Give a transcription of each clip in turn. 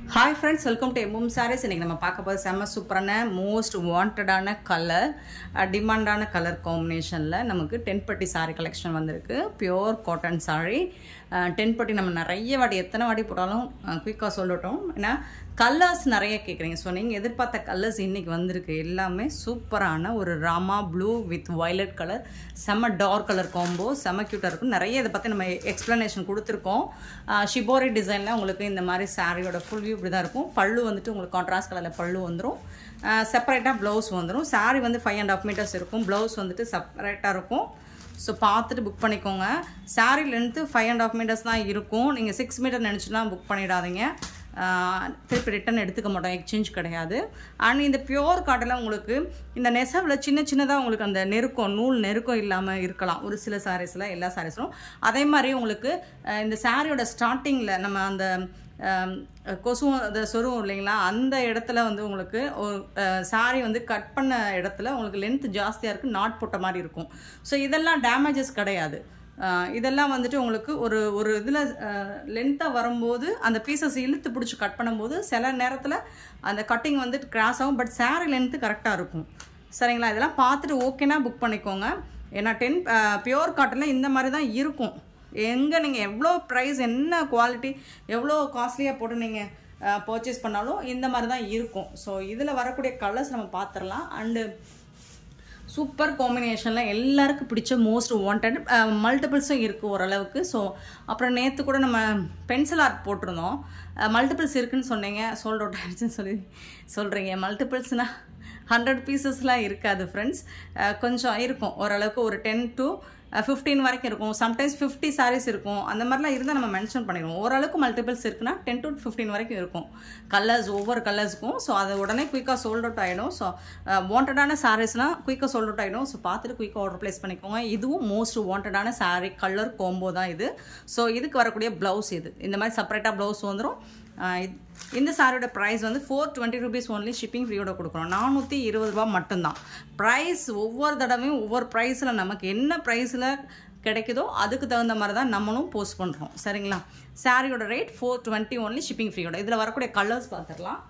hi friends welcome to MM saris இன்றைக்கி நம்ம பார்க்க போகிறது செம்ம சூப்பரான மோஸ்ட் வாண்டடான கலர் டிமாண்டான கலர் காம்பினேஷனில் நமக்கு டென் பட்டி சாரீ கலெக்ஷன் வந்திருக்கு பியோர் காட்டன் சாரீ டென் பட்டி நம்ம நிறைய வாட்டி எத்தனை வாட்டி போட்டாலும் குயிக்காக சொல்லட்டும் ஏன்னா கலர்ஸ் நிறைய கேட்குறீங்க ஸோ நீங்கள் எதிர்பார்த்த கலர்ஸ் இன்றைக்கி வந்திருக்கு எல்லாமே சூப்பரான ஒரு ராமா ப்ளூ வித் வயலட் கலர் செம்ம டார்க் கலர் காம்போ செம்ம க்யூட்டாக இருக்கும் நிறைய இதை பற்றி நம்ம எக்ஸ்ப்ளனேஷன் கொடுத்துருக்கோம் ஷிபோரி டிசைனில் உங்களுக்கு இந்த மாதிரி சாரியோட ஃபுல் வியூ இப்படி தான் இருக்கும் பல்லு வந்துட்டு உங்களுக்கு கான்ட்ராஸ்ட் கலரில் பல்லு வந்துடும் செப்பரேட்டாக ப்ளவுஸ் வந்துடும் சாரி வந்து ஃபைவ் அண்ட் ஆஃப் மீட்டர்ஸ் இருக்கும் ப்ளவுஸ் வந்துட்டு செப்பரேட்டாக இருக்கும் ஸோ பார்த்துட்டு புக் பண்ணிக்கோங்க sari length five and half metres தான் இருக்கும் நீங்கள் சிக்ஸ் மீட்டர் நினச்சினா புக் பண்ணிடாதீங்க திருப்பி ரிட்டன் எடுத்துக்க மாட்டோம் எக்ஸ்சேஞ்ச் கிடையாது அண்ட் இந்த பியோர் காட்டனில் உங்களுக்கு இந்த நெசவில் சின்ன சின்னதாக உங்களுக்கு அந்த நெருக்கம் நூல் நெருக்கம் இல்லாமல் இருக்கலாம் ஒரு சில சாரீஸில் எல்லா சாரீஸிலும் அதே மாதிரி உங்களுக்கு இந்த சாரியோட ஸ்டார்டிங்கில் நம்ம அந்த கொசுவும் அந்த சொருவும் இல்லைங்களா அந்த இடத்துல வந்து உங்களுக்கு ஒரு சாரி வந்து கட் பண்ண இடத்துல உங்களுக்கு லென்த் ஜாஸ்தியாக இருக்குது நாட் போட்ட மாதிரி இருக்கும் ஸோ இதெல்லாம் டேமேஜஸ் கிடையாது இதெல்லாம் வந்துட்டு உங்களுக்கு ஒரு ஒரு இதில் லென்த்தாக வரும்போது அந்த பீசஸ் இழுத்து பிடிச்சி கட் பண்ணும்போது சில நேரத்தில் அந்த கட்டிங் வந்துட்டு கிராஸ் ஆகும் பட் சாரி லென்த்து கரெக்டாக இருக்கும் சரிங்களா இதெல்லாம் பார்த்துட்டு ஓகேனா புக் பண்ணிக்கோங்க ஏன்னா டென் பியோர் காட்டனில் இந்த மாதிரி தான் இருக்கும் எங்கே நீங்கள் எவ்வளோ ப்ரைஸ் என்ன குவாலிட்டி எவ்வளோ காஸ்ட்லியாக போட்டு நீங்கள் பர்ச்சேஸ் பண்ணாலும் இந்த மாதிரி தான் இருக்கும் ஸோ இதில் வரக்கூடிய கலர்ஸ் நம்ம பார்த்துடலாம் அண்டு சூப்பர் காம்பினேஷனில் எல்லாருக்கும் பிடிச்ச மோஸ்ட் வாண்டட் மல்டிபிள்ஸும் இருக்குது ஓரளவுக்கு ஸோ அப்புறம் நேற்று கூட நம்ம பென்சில் ஆர்ட் போட்டிருந்தோம் மல்டிபிள்ஸ் இருக்குதுன்னு சொன்னீங்க சோல்ட் அவுட் ஆகிடுச்சுன்னு சொல்லி சொல்கிறீங்க மல்டிபிள்ஸ்னால் ஹண்ட்ரட் பீசஸ்லாம் இருக்காது ஃப்ரெண்ட்ஸ் கொஞ்சம் இருக்கும் ஓரளவுக்கு ஒரு டென் டு ஃபிஃப்டீன் வரைக்கும் இருக்கும் சம்டைம்ஸ் ஃபிஃப்டி சாரீஸ் இருக்கும் அந்த மாதிரிலாம் இருந்தால் நம்ம மென்ஷன் பண்ணிடுவோம் ஓரளவுக்கு மல்டிபிள்ஸ் இருக்குன்னா டென் டு ஃபிஃப்டீன் வரைக்கும் இருக்கும் கலர்ஸ் ஒவ்வொரு கலர்ஸுக்கும் ஸோ அது உடனே குயிக்காக சோல்ட் அவுட் ஆகிடும் ஸோ வாண்டடான சாரீஸ்னால் குயிக்காக சோல்ட் அவுட் ஆகிடும் ஸோ பார்த்துட்டு குயிக்காக ஆர்டர் ப்ளேஸ் பண்ணிக்கோங்க இதுவும் மோஸ்ட் வாண்டடான சாரீ கலர் கோம்போ தான் இது ஸோ இதுக்கு வரக்கூடிய ப்ளவுஸ் இது இந்த மாதிரி செப்பரேட்டாக ப்ளவுஸ் வந்துடும் இந்த சாரியோட ப்ரைஸ் வந்து four twenty rupees only shipping ஃப்ரீயோட கொடுக்குறோம் நானூற்றி இருபது ரூபா மட்டும்தான் ப்ரைஸ் ஒவ்வொரு தடவையும் ஒவ்வொரு ப்ரைஸில் நமக்கு என்ன ப்ரைஸில் கிடைக்குதோ அதுக்கு தகுந்த மாதிரி தான் நம்மளும் போஸ்ட் பண்ணுறோம் சரிங்களா சாரியோட rate four twenty only shipping ஃப்ரீயோட இதில் வரக்கூடிய கலர்ஸ் பார்த்துடலாம்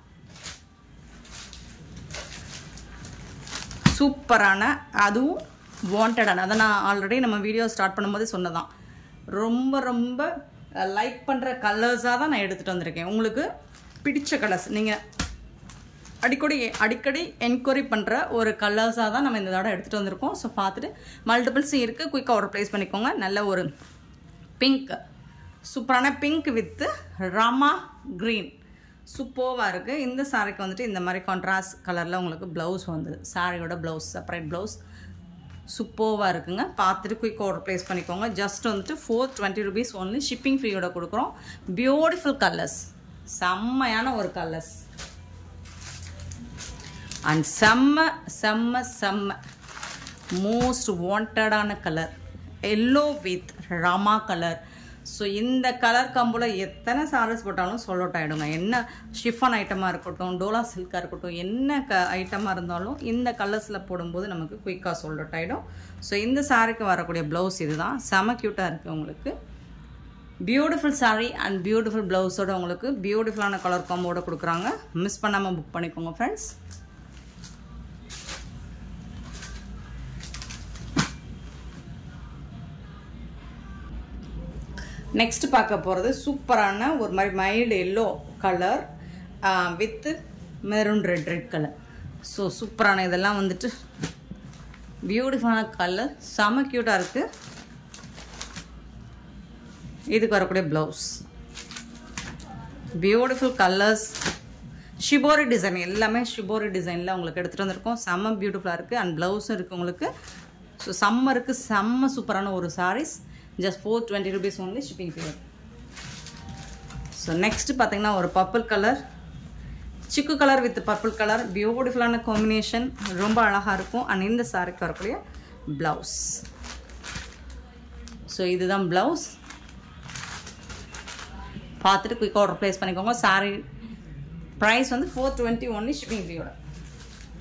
சூப்பரான அதுவும் வாண்டடான அதை நான் ஆல்ரெடி நம்ம வீடியோ ஸ்டார்ட் பண்ணும்போது சொன்னதான் ரொம்ப ரொம்ப லைக் பண்ணுற கலர்ஸாக தான் நான் எடுத்துகிட்டு வந்திருக்கேன் உங்களுக்கு பிடிச்ச கலர்ஸ் நீங்கள் அடிக்கடி அடிக்கடி என்கொயரி பண்ணுற ஒரு கலர்ஸாக தான் நம்ம இந்த தடவை எடுத்துகிட்டு வந்திருக்கோம் ஸோ பார்த்துட்டு மல்டிபிள்ஸும் இருக்குது குயிக்காக ஆர்டர் ப்ளேஸ் பண்ணிக்கோங்க நல்ல ஒரு பிங்க் சூப்பரான பிங்க் வித்து ராமா க்ரீன் சூப்பர்வாக இருக்குது இந்த சாரிக்கு வந்துட்டு இந்த மாதிரி கான்ட்ராஸ்ட் கலரில் உங்களுக்கு ப்ளவுஸ் வந்தது சாரியோட ப்ளவுஸ் செப்பரேட் ப்ளவுஸ் சூப்பர்வாக இருக்குங்க பார்த்துட்டு குயிக் ஆர்டர் ப்ளேஸ் பண்ணிக்கோங்க ஜஸ்ட் வந்துட்டு four twenty rupees only shipping ஃப்ரீயோட கொடுக்குறோம் பியூட்டிஃபுல் கலர்ஸ் செம்மையான ஒரு கலர்ஸ் அண்ட் செம்ம செம்ம செம்ம மோஸ்ட் வாண்டடான கலர் எல்லோ வித் ராமா கலர் ஸோ இந்த கலர் கம்பில் எத்தனை சாரீஸ் போட்டாலும் sold out ஆகிடுங்க என்ன ஷிஃபான் ஐட்டமாக இருக்கட்டும் டோலா சில்காக இருக்கட்டும் என்ன க ஐட்டமாக இருந்தாலும் இந்த கலர்ஸில் போடும்போது நமக்கு குயிக்காக sold out ஆகிடும் ஸோ இந்த சாரிக்கு வரக்கூடிய ப்ளவுஸ் இதுதான் செம க்யூட்டாக இருக்குது உங்களுக்கு பியூட்டிஃபுல் சாரீ அண்ட் பியூட்டிஃபுல் ப்ளவுஸோட உங்களுக்கு பியூட்டிஃபுல்லான கலர் காம்போட கொடுக்குறாங்க மிஸ் பண்ணாமல் புக் பண்ணிக்கோங்க ஃப்ரெண்ட்ஸ் நெக்ஸ்ட் பார்க்க போகிறது சூப்பரான ஒரு மாதிரி mild yellow colour with maroon red red colour so சூப்பரான இதெல்லாம் வந்துட்டு பியூட்டிஃபுல்லான கலர் செம க்யூட்டாக இருக்குது இதுக்கு வரக்கூடிய blouse beautiful colours shibori design எல்லாமே ஷிபோரி டிசைனில் உங்களுக்கு எடுத்துகிட்டு வந்திருக்கோம் செம்ம பியூட்டிஃபுல்லாக இருக்குது அண்ட் ப்ளவுஸும் இருக்குது உங்களுக்கு ஸோ சம்மருக்கு செம்ம சூப்பரான ஒரு saris just four twenty rupees only shipping fever so next பார்த்தீங்கன்னா ஒரு பர்பிள் கலர் சிக்கு கலர் வித் பர்பிள் கலர் பியூட்டிஃபுல்லான காம்பினேஷன் ரொம்ப அழகாக இருக்கும் அண்ட் இந்த சாரிக்கு வரக்கூடிய ப்ளவுஸ் ஸோ இதுதான் ப்ளவுஸ் பார்த்துட்டு குயிக்காக ஆர்டர் ப்ளேஸ் பண்ணிக்கோங்க சாரி ப்ரைஸ் வந்து ஃபோர் டுவெண்ட்டி ஒன்லி ஷிப்பிங் ஃப்ரீயோட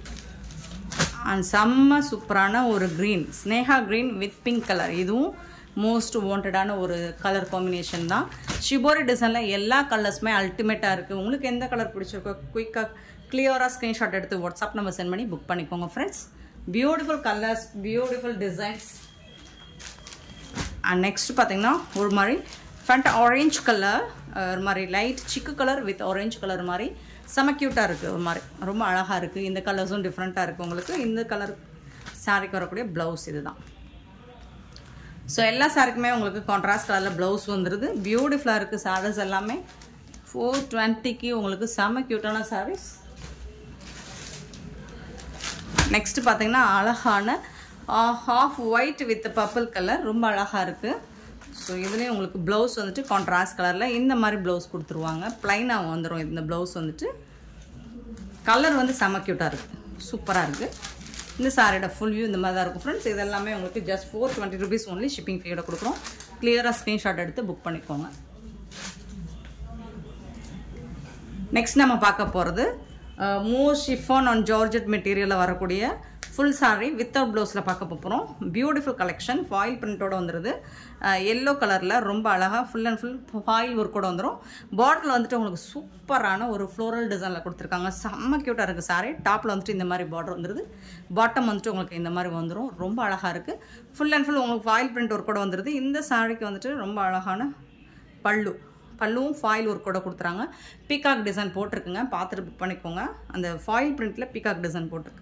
அண்ட் செம்ம சூப்பரான ஒரு க்ரீன் ஸ்னேகா க்ரீன் வித் பிங்க் கலர் இதுவும் மோஸ்ட் வாண்டடான ஒரு கலர் காம்பினேஷன் தான் ஷிபோரி டிசைனில் எல்லா கலர்ஸுமே அல்டிமேட்டாக இருக்குது உங்களுக்கு எந்த கலர் பிடிச்சிருக்கோ குயிக்காக கிளியராக ஸ்க்ரீன்ஷாட் எடுத்து வாட்ஸ்அப் நம்பர் சென்ட் பண்ணி புக் பண்ணிக்கோங்க friends beautiful colours beautiful designs and next பார்த்தீங்கன்னா ஒரு மாதிரி ஃப்ரண்ட் ஆரஞ்ச் கலர் ஒரு மாதிரி லைட் சிக்கு கலர் வித் ஆரஞ்ச் கலர் மாதிரி செம க்யூட்டாக இருக்குது ஒரு மாதிரி ரொம்ப அழகாக இருக்குது இந்த கலர்ஸும் டிஃப்ரெண்ட்டாக இருக்குது உங்களுக்கு இந்த கலர் சாரிக்கு வரக்கூடிய ப்ளவுஸ் இது தான் ஸோ எல்லா சாரிக்குமே உங்களுக்கு கான்ட்ராஸ்ட் கலரில் ப்ளவுஸ் வந்துடுது பியூட்டிஃபுல்லாக இருக்குது சாரீஸ் எல்லாமே ஃபோர் டுவெண்ட்டிக்கு உங்களுக்கு செம க்யூட்டான சாரீஸ் நெக்ஸ்ட் பார்த்தீங்கன்னா அழகான half white with purple colour ரொம்ப அழகாக இருக்குது ஸோ இதுலேயும் உங்களுக்கு ப்ளவுஸ் வந்துட்டு கான்ட்ராஸ்ட் கலரில் இந்த மாதிரி ப்ளவுஸ் கொடுத்துருவாங்க ப்ளைனாக வந்துடும் இந்த ப்ளவுஸ் வந்துட்டு கலர் வந்து செம க்யூட்டாக இருக்குது சூப்பராக இருக்குது இந்த சாரியோட ஃபுல் வியூ இந்த மாதிரி தான் இருக்கும் ஃப்ரெண்ட்ஸ் இது எல்லாமே உங்களுக்கு just four twenty rupees only shipping ஃபீயோட கொடுக்குறோம் கிளியராக ஸ்க்ரீன்ஷாட் எடுத்து புக் பண்ணிக்கோங்க நெக்ஸ்ட் நம்ம பார்க்க போகிறது மோர் ஷிஃபான் ஆன் ஜார்ஜெட் மெட்டீரியலில் வரக்கூடிய ஃபுல் சாரீ வித்தவுட் ப்ளவுஸில் பார்க்க போகிறோம் பியூட்டிஃபுல் கலெக்ஷன் ஃபாயில் பிரிண்டோட வந்துடுது எல்லோ கலரில் ரொம்ப அழகாக ஃபுல் அண்ட் ஃபுல் ஃபாயில் ஒர்க்கோட வந்துடும் பாட்டில் வந்துட்டு உங்களுக்கு சூப்பரான ஒரு ஃப்ளோரல் டிசைனில் கொடுத்துருக்காங்க செம்ம க்யூட்டாக இருக்குது சாரீ டாப்பில் வந்துட்டு இந்த மாதிரி பார்டர் வந்துடுது பாட்டம் வந்துட்டு உங்களுக்கு இந்த மாதிரி வந்துடும் ரொம்ப அழகாக இருக்குது ஃபுல் அண்ட் ஃபுல் உங்களுக்கு ஃபாயில் பிரிண்ட் ஒர்க்கோட வந்துடுது இந்த சாரீக்கு வந்துட்டு ரொம்ப அழகான பல்லு பல்லுவும் ஃபாயில் ஒர்க்கோட கொடுத்துறாங்க பீகாக் டிசைன் போட்டிருக்குங்க பார்த்துட்டு புக் பண்ணிக்கோங்க அந்த ஃபாயில் பிரிண்ட்டில் பீகாக் டிசைன் போட்டிருக்கு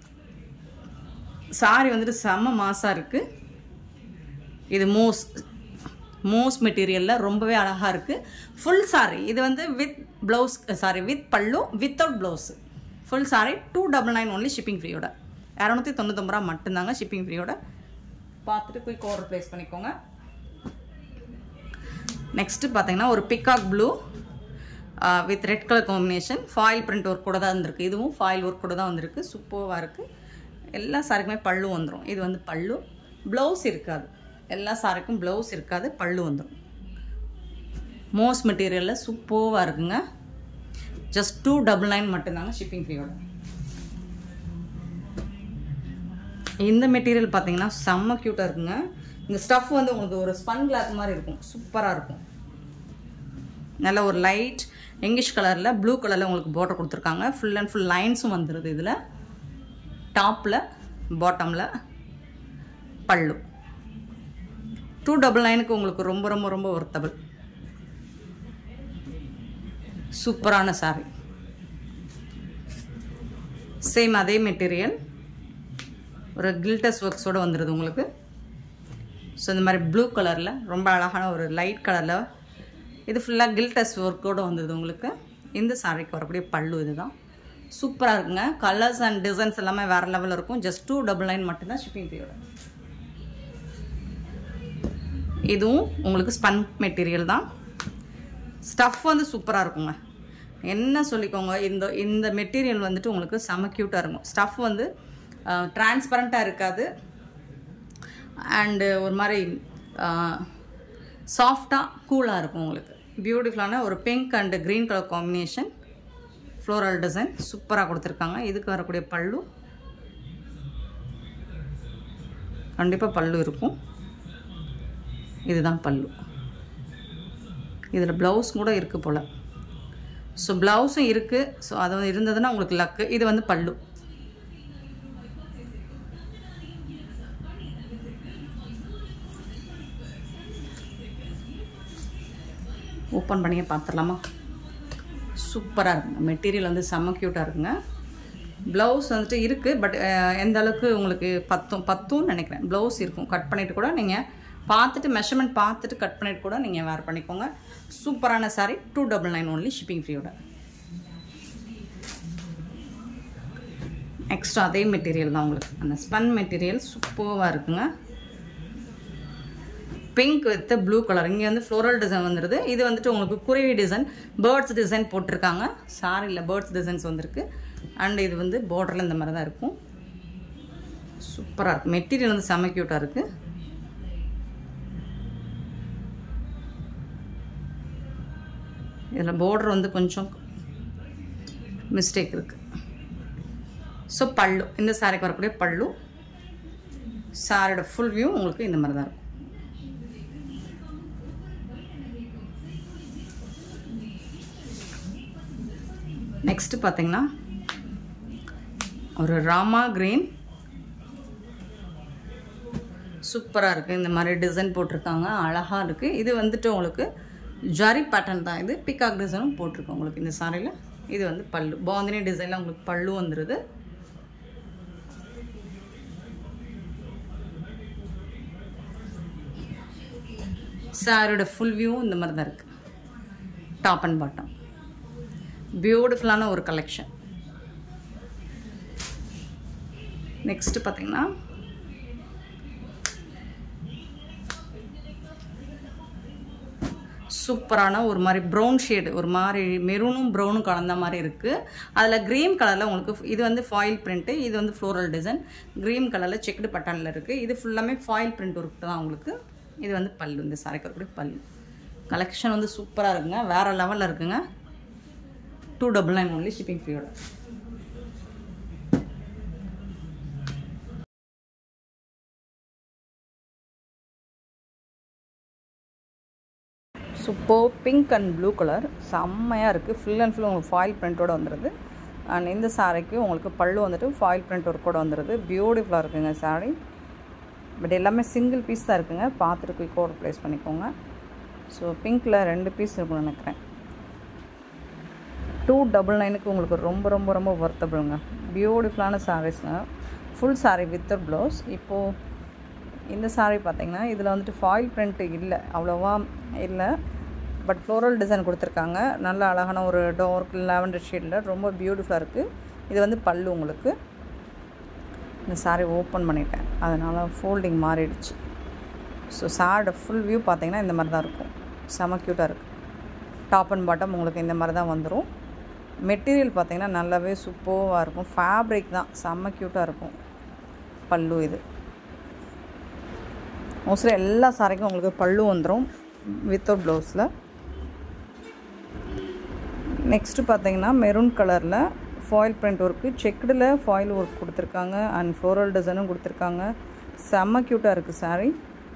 சாரி வந்துட்டு செம்ம மாசாக இருக்குது இது மோஸ் மோஸ் மெட்டீரியலில் ரொம்பவே அழகாக இருக்குது ஃபுல் சாரி இது வந்து with blouse sari with pallu without blouse full sari two double nine only shipping ஃப்ரீயோட இரநூத்தி தொண்ணூத்தொம்பது ரூபா மட்டும்தாங்க ஷிப்பிங் ஃப்ரீயோட பார்த்துட்டு குயிக் ஆர்டர் ப்ளேஸ் பண்ணிக்கோங்க நெக்ஸ்ட்டு பார்த்தீங்கன்னா ஒரு peacock blue with red colour combination foil print work கூட தான் வந்திருக்கு இதுவும் ஃபாயில் ஒர்க் கூட தான் வந்திருக்கு சூப்பராக இருக்குது எல்லா சாரிக்குமே பல்லு வந்துடும் இது வந்து பல்லு ப்ளவுஸ் இருக்காது எல்லா சாரிக்கும் ப்ளவுஸ் இருக்காது பல்லு வந்துடும் மோஸ் மெட்டீரியலில் சூப்பராக இருக்குங்க ஜஸ்ட் டூ டபுள் நைன் மட்டும்தாங்க ஷிப்பிங் ஃப்ரீயோட இந்த மெட்டீரியல் பார்த்தீங்கன்னா செம்ம க்யூட்டாக இருக்குங்க இந்த ஸ்டஃப் வந்து உங்களுக்கு ஒரு ஸ்பன் கிளாத் மாதிரி இருக்கும் சூப்பராக இருக்கும் நல்ல ஒரு லைட் இங்கிஷ் கலரில் ப்ளூ கலரில் உங்களுக்கு பார்டர் கொடுத்துருக்காங்க ஃபுல் அண்ட் ஃபுல் லைன்ஸும் வந்துடுது இதில் டாப்பில் பாட்டமில் பல்லு டூ டபுள் நைனுக்கு உங்களுக்கு ரொம்ப ரொம்ப ரொம்ப ஒர்த்தபிள் சூப்பரான சாரி சேம் அதே மெட்டீரியல் ஒரு கில்டஸ் ஒர்க்ஸோடு வந்துடுது உங்களுக்கு ஸோ இந்த மாதிரி ப்ளூ கலரில் ரொம்ப அழகான ஒரு லைட் கலரில் இது ஃபுல்லாக கில்டஸ் ஒர்க்கோடு வந்தது உங்களுக்கு இந்த சாரிக்கு வரக்கூடிய பல்லு இதுதான் சூப்பராக இருக்குங்க கலர்ஸ் அண்ட் டிசைன்ஸ் எல்லாமே வேறு லெவலில் இருக்கும் ஜஸ்ட் டூ டபுள் நைன் மட்டும்தான் ஷிப்பிங் ஃபீயோட இதுவும் உங்களுக்கு ஸ்பன் மெட்டீரியல் தான் ஸ்டஃப் வந்து சூப்பராக இருக்குங்க என்ன சொல்லிக்கோங்க இந்த இந்த மெட்டீரியல் வந்துட்டு உங்களுக்கு செம க்யூட்டாக இருக்கும் ஸ்டஃப் வந்து டிரான்ஸ்பரண்ட்டாக இருக்காது அண்டு ஒரு மாதிரி சாஃப்டாக கூலாக இருக்கும் உங்களுக்கு பியூட்டிஃபுல்லான ஒரு pink and green colour combination floral design சூப்பராக கொடுத்துருக்காங்க இதுக்கு வரக்கூடிய பல்லு கண்டிப்பாக பல்லு இருக்கும் இதுதான் பல்லு இதில் ப்ளவுஸ் கூட இருக்குது போல் ஸோ ப்ளவுஸும் இருக்குது ஸோ அது இருந்ததுன்னா உங்களுக்கு லக்கு இது வந்து பல்லு ஓப்பன் பண்ணியே பார்த்துடலாமா சூப்பராக இருக்குங்க மெட்டீரியல் வந்து செம்ம க்யூட்டாக இருக்குங்க ப்ளவுஸ் வந்துட்டு இருக்குது பட் எந்த அளவுக்கு உங்களுக்கு பத்தும் பத்தும்னு நினைக்கிறேன் ப்ளவுஸ் இருக்கும் கட் பண்ணிவிட்டு கூட நீங்கள் பார்த்துட்டு மெஷர்மெண்ட் பார்த்துட்டு கட் பண்ணிட்டு கூட நீங்கள் வேர் பண்ணிக்கோங்க சூப்பரான sari two double nine only shipping ஃப்ரீயோட எக்ஸ்ட்ரா அதே மெட்டீரியல் தான் உங்களுக்கு அந்த ஸ்பன் மெட்டீரியல் சூப்பராக இருக்குங்க பிங்க் வித் ப்ளூ கலர் இங்கே வந்து ஃப்ளோரல் டிசைன் வந்துடுது இது வந்துட்டு உங்களுக்கு குருவி டிசைன் பேர்ட்ஸ் டிசைன் போட்டிருக்காங்க சாரியில் பேர்ட்ஸ் டிசைன்ஸ் வந்திருக்கு அண்ட் இது வந்து பார்டரில் இந்த மாதிரி தான் இருக்கும் சூப்பராக இருக்கும் மெட்டீரியல் வந்து செம்ம க்யூட்டாக இருக்குது இதில் பார்டர் வந்து கொஞ்சம் மிஸ்டேக் இருக்குது ஸோ பல்லு இந்த சாரிக்கு வரக்கூடிய பல்லு சாரியோட ஃபுல் வியூ உங்களுக்கு இந்த மாதிரி தான் இருக்கும் நெக்ஸ்ட்டு பார்த்தீங்கன்னா ஒரு ராமா கிரீன் சூப்பராக இருக்குது இந்த மாதிரி டிசைன் போட்டிருக்காங்க அழகாக இருக்குது இது வந்துட்டு உங்களுக்கு ஜரி பேட்டர்ன் தான் இது பிகாக் டிசைனும் போட்டிருக்கு உங்களுக்கு இந்த சாரியில் இது வந்து பல்லு பாந்தினி டிசைனில் உங்களுக்கு பல்லு வந்துடுது சாரியோட ஃபுல் வியூவும் இந்த மாதிரி தான் இருக்குது டாப் அண்ட் பாட்டம் பியூட்டிஃபுல்லான ஒரு கலெக்ஷன் நெக்ஸ்ட்டு பார்த்தீங்கன்னா சூப்பரான ஒரு மாதிரி ப்ரௌன் ஷேடு ஒரு மாதிரி மெரூனும் ப்ரௌனும் கலந்த மாதிரி இருக்குது அதில் க்ரீன் கலரில் உங்களுக்கு இது வந்து ஃபாயில் பிரிண்ட்டு இது வந்து ஃப்ளோரல் டிசைன் க்ரீன் கலரில் செக்குடு பட்டனில் இருக்குது இது ஃபுல்லாமே ஃபாயில் பிரிண்ட் ஒர்க் தான் உங்களுக்கு இது வந்து பல்லு இந்த சரக்கக்கூடிய பல்லு கலெக்ஷன் வந்து சூப்பராக இருக்குங்க வேறு லெவலில் இருக்குங்க two double nine only shipping ஃப்ரீயோட super pink and blue colour செம்மையாக இருக்குது ஃபுல் அண்ட் ஃபுல் உங்களுக்கு ஃபாயில் பிரிண்ட்டோட வந்துடுது அண்ட் இந்த சாரிக்கு உங்களுக்கு பல்லு வந்துட்டு ஃபாயில் பிரிண்ட் ஒர்க்கோட வந்துடுது பியூட்டிஃபுல்லாக இருக்குங்க சாரீ பட் எல்லாமே சிங்கிள் பீஸ் தான் இருக்குங்க பார்த்துட்டு குயிக்காக ஒரு ப்ளேஸ் பண்ணிக்கோங்க ஸோ பிங்க்கில் ரெண்டு பீஸ் இருக்கும்னு நினைக்கிறேன் டூ டபுள் நைனுக்கு உங்களுக்கு ரொம்ப ரொம்ப ரொம்ப ஒர்த்தபிளுங்க பியூட்டிஃபுல்லான சாரீஸுங்க ஃபுல் சாரீ வித் ப்ளவுஸ் இப்போது இந்த சாரீ பார்த்தீங்கன்னா இதில் வந்துட்டு ஃபாயில் பிரிண்ட் இல்லை அவ்வளோவா இல்லை பட் ஃப்ளோரல் டிசைன் கொடுத்துருக்காங்க நல்ல அழகான ஒரு டார்க் லாவெண்டர் ஷேடில் ரொம்ப பியூட்டிஃபுல்லாக இருக்குது இது வந்து பல்லு உங்களுக்கு இந்த சாரீ ஓப்பன் பண்ணிட்டேன் அதனால் ஃபோல்டிங் மாறிடுச்சு ஸோ சாரோட ஃபுல் வியூ பார்த்தீங்கன்னா இந்த மாதிரி தான் இருக்கும் செம க்யூட்டாக இருக்குது டாப் அண்ட் பாட்டம் உங்களுக்கு இந்த மாதிரி தான் வந்துடும் மெட்டீரியல் பார்த்தீங்கன்னா நல்லாவே சூப்பராக இருக்கும் ஃபேப்ரிக் தான் செம்ம க்யூட்டாக இருக்கும் பல்லு இது மோஸ்ட்லி எல்லா சாரிக்கும் உங்களுக்கு பல்லு வந்துடும் வித்தவுட் ப்ளவுஸில் நெக்ஸ்ட்டு பார்த்தீங்கன்னா மெரூன் கலரில் ஃபாயில் பிரிண்ட் ஒர்க்கு செக்குடில் ஃபாயில் ஒர்க் கொடுத்துருக்காங்க அண்ட் ஃப்ளோரல் டிசைனும் கொடுத்துருக்காங்க செம்ம க்யூட்டாக இருக்குது சாரீ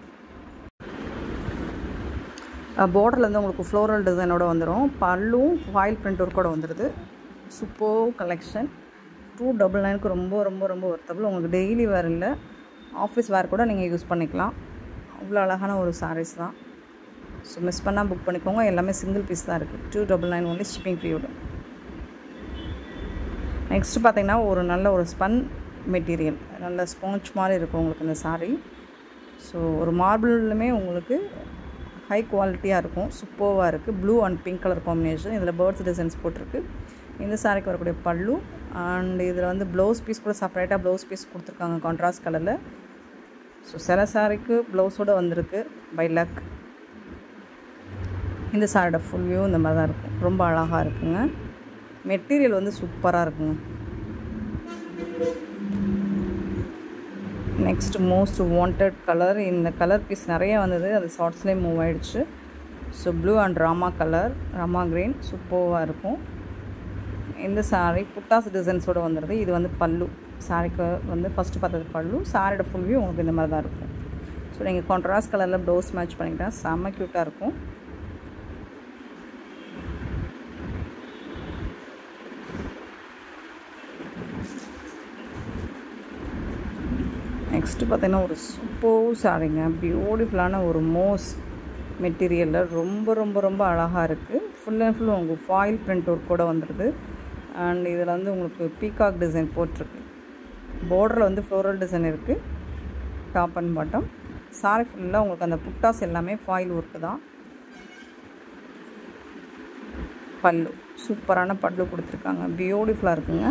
பார்டரில் வந்து உங்களுக்கு ஃப்ளோரல் டிசைனோட வந்துடும் பல்லும் ஃபாயில் பிரிண்ட் ஒர்க்கோட வந்துடுது சூப்பர் கலெக்ஷன் டூ டபுள் நைனுக்கு ரொம்ப ரொம்ப ரொம்ப ஒர்த்தபிள் உங்களுக்கு டெய்லி வேர் இல்லை ஆஃபீஸ் வேர் கூட நீங்கள் யூஸ் பண்ணிக்கலாம் அவ்வளோ அழகான ஒரு சாரீஸ் தான் ஸோ மிஸ் பண்ணால் புக் பண்ணிக்கோங்க எல்லாமே சிங்கிள் பீஸ் தான் இருக்குது two double nine only shipping ஃப்ரீயோட நெக்ஸ்ட்டு பார்த்தீங்கன்னா ஒரு நல்ல ஒரு ஸ்பன் மெட்டீரியல் நல்ல ஸ்பாஞ்ச் மாதிரி இருக்கும் உங்களுக்கு இந்த சாரீ ஸோ ஒரு மார்பிளுமே உங்களுக்கு ஹை குவாலிட்டியாக இருக்கும் சூப்பர்வாக இருக்குது blue and pink colour combination இதில் பேர்ட்ஸ் டிசைன்ஸ் போட்டிருக்கு இந்த சாரிக்கு வரக்கூடிய பல்லு அண்ட் இதில் வந்து ப்ளவுஸ் பீஸ் கூட செப்பரேட்டாக ப்ளவுஸ் பீஸ் கொடுத்துருக்காங்க கான்ட்ராஸ்ட் கலரில் ஸோ சில சாரிக்கு ப்ளவுஸோடு வந்திருக்கு பை லக் இந்த சாரியோட ஃபுல் வியூ இந்த மாதிரி தான் இருக்கும் ரொம்ப அழகாக இருக்குங்க மெட்டீரியல் வந்து சூப்பராக இருக்குங்க நெக்ஸ்ட் மோஸ்ட் வாண்டட் கலர் இந்த கலர் பீஸ் நிறைய வந்தது அது ஷார்ட்ஸ்லேயே மூவ் ஆகிடுச்சு ஸோ ப்ளூ அண்ட் ராமா கலர் ராமா க்ரீன் சூப்பராக இருக்கும் இந்த சாரீ புட்டாஸ் டிசைன்ஸோடு வந்துடுது இது வந்து பல்லு சாரிக்கு வந்து ஃபஸ்ட்டு பார்த்தது பல்லு சாரியோட ஃபுல் வியூ உங்களுக்கு இந்த மாதிரி தான் இருக்கும் ஸோ நீங்கள் கான்ட்ராஸ்ட் கலரில் ப்ளவுஸ் மேட்ச் பண்ணிக்கிட்டா செம்ம க்யூட்டாக இருக்கும் நெக்ஸ்ட்டு பார்த்தீங்கன்னா ஒரு சூப்பர் சாரிங்க பியூட்டிஃபுல்லான ஒரு மோஸ் மெட்டீரியலில் ரொம்ப ரொம்ப ரொம்ப அழகாக இருக்குது ஃபுல் அண்ட் ஃபுல் உங்களுக்கு ஃபாயில் பிரிண்ட் ஒர்க் கூட வந்துடுது அண்ட் இதில் வந்து உங்களுக்கு பீகாக் டிசைன் போட்டிருக்கு பார்டரில் வந்து ஃப்ளோரல் டிசைன் இருக்குது டாப் அண்ட் பாட்டம் சாரி ஃபுல்லாக உங்களுக்கு அந்த புட்டாஸ் எல்லாமே ஃபாயில் ஒர்க்கு தான் பல்லு சூப்பரான பல்லு கொடுத்துருக்காங்க பியூட்டிஃபுல்லாக இருக்குங்க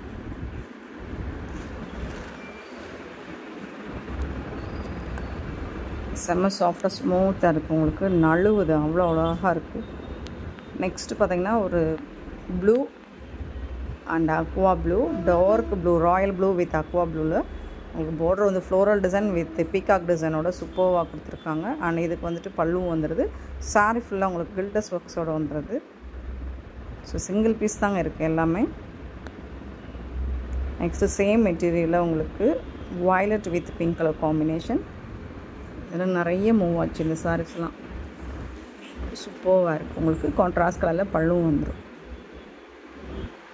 செம்ம சாஃப்டாக ஸ்மூத்தாக இருக்குது உங்களுக்கு நழுவுது அவ்வளோ அழகாக இருக்குது நெக்ஸ்ட்டு பார்த்தீங்கன்னா ஒரு blue and aqua blue dark blue royal blue with aqua ப்ளூவில் உங்களுக்கு பார்டர் வந்து ஃப்ளோரல் டிசைன் வித் பீகாக் டிசைனோட சூப்பர்வாக கொடுத்துருக்காங்க அண்ட் இதுக்கு வந்துட்டு பல்லுவும் வந்துடுது சாரி ஃபுல்லாக உங்களுக்கு கில்டஸ் ஒர்க்ஸோடு வந்துடுது ஸோ சிங்கிள் பீஸ் தாங்க இருக்குது எல்லாமே நெக்ஸ்ட்டு சேம் மெட்டீரியலில் உங்களுக்கு violet with pink colour combination இதெல்லாம் நிறைய மூவ் ஆச்சு இந்த சாரீஸ்லாம் சூப்பராக இருக்குது உங்களுக்கு கான்ட்ராஸ்ட் கலரில் பல்லும் வந்துடும்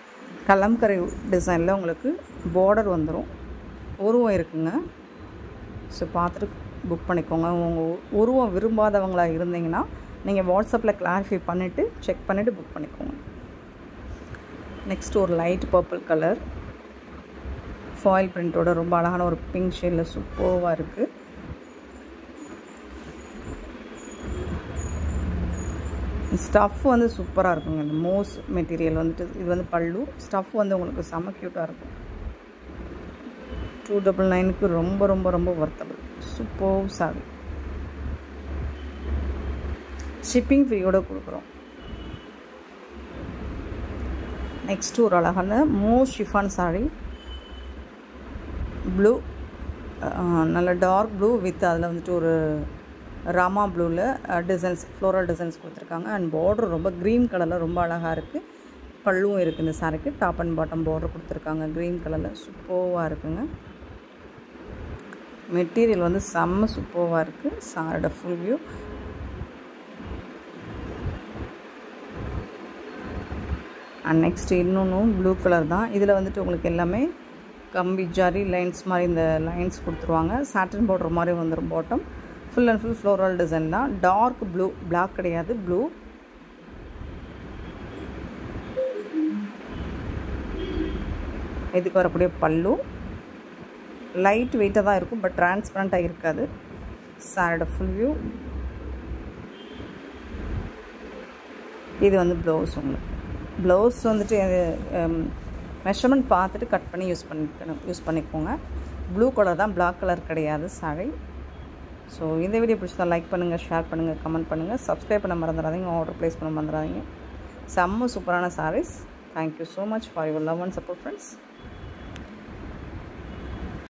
கலம்கரை டிசைனில் உங்களுக்கு பார்டர் வந்துடும் உருவம் இருக்குங்க ஸோ பார்த்துட்டு புக் பண்ணிக்கோங்க உங்கள் உருவம் விரும்பாதவங்களாக இருந்தீங்கன்னா நீங்கள் வாட்ஸ்அப்பில் கிளாரிஃபை பண்ணிவிட்டு செக் பண்ணிவிட்டு புக் பண்ணிக்கோங்க நெக்ஸ்ட் ஒரு லைட் பர்பிள் கலர் ஃபாயில் பிரிண்ட்டோட ரொம்ப அழகான ஒரு பிங்க் ஷேடில் சூப்பர்வாக இருக்குது ஸ்டஃப் வந்து சூப்பராக இருக்குங்க இந்த மோஸ் மெட்டீரியல் வந்துட்டு இது வந்து பல்லு ஸ்டஃப் வந்து உங்களுக்கு செம்ம க்யூட்டாக இருக்கும் டூ டபுள் நைனுக்கு ரொம்ப ரொம்ப ரொம்ப ஒர்த்தபிள் சூப்பர் சாரி ஷிப்பிங் ஃப்ரீயோடு கொடுக்குறோம் நெக்ஸ்ட் ஒரு அழகான மோஸ்ட் ஷிஃபான் சாரி ப்ளூ நல்ல டார்க் ப்ளூ வித் அதில் வந்துட்டு ஒரு ராமா ப்ளூவில் டிசைன்ஸ் ஃப்ளோரல் டிசைன்ஸ் கொடுத்துருக்காங்க அண்ட் பார்டர் ரொம்ப க்ரீன் கலரில் ரொம்ப அழகாக இருக்குது பல்லுவும் இருக்குது இந்த சாரிக்கு டாப் அண்ட் பாட்டம் பார்டர் கொடுத்துருக்காங்க க்ரீன் கலரில் சூப்பர்வாக இருக்குங்க மெட்டீரியல் வந்து செம்ம சூப்பர்வாக இருக்குது சாரோட ஃபுல் வியூ அண்ட் நெக்ஸ்ட் இன்னொன்றும் ப்ளூ கலர் தான் இதில் வந்துட்டு உங்களுக்கு எல்லாமே கம்பி ஜாரி லைன்ஸ் மாதிரி இந்த லைன்ஸ் கொடுத்துருவாங்க சாட்டன் பார்டர் மாதிரி வந்துடும் bottom full and full floral design தான் டார்க் ப்ளூ பிளாக் கிடையாது ப்ளூ இதுக்கு வரக்கூடிய பல்லு லைட் வெயிட்டாக தான் இருக்கும் பட் டிரான்ஸ்பரண்ட்டாக இருக்காது சாரோட ஃபுல் வியூ இது வந்து ப்ளவுஸ் உங்களுக்கு ப்ளவுஸ் வந்துட்டு மெஷர்மெண்ட் பார்த்துட்டு கட் பண்ணி யூஸ் பண்ணிக்கணும் யூஸ் பண்ணிக்கோங்க ப்ளூ கலர் தான் பிளாக் கலர் கிடையாது சாரி ஸோ இந்த வீடியோ பிடிச்சதா லைக் பண்ணுங்கள் ஷேர் பண்ணுங்கள் கமெண்ட் பண்ணுங்கள் சப்ஸ்கிரைப் பண்ண மறந்துடாதீங்க ஆர்டர் ப்ளேஸ் பண்ண மறந்துடாதீங்க செம்ம சூப்பரான saris thank you so much for your love and support friends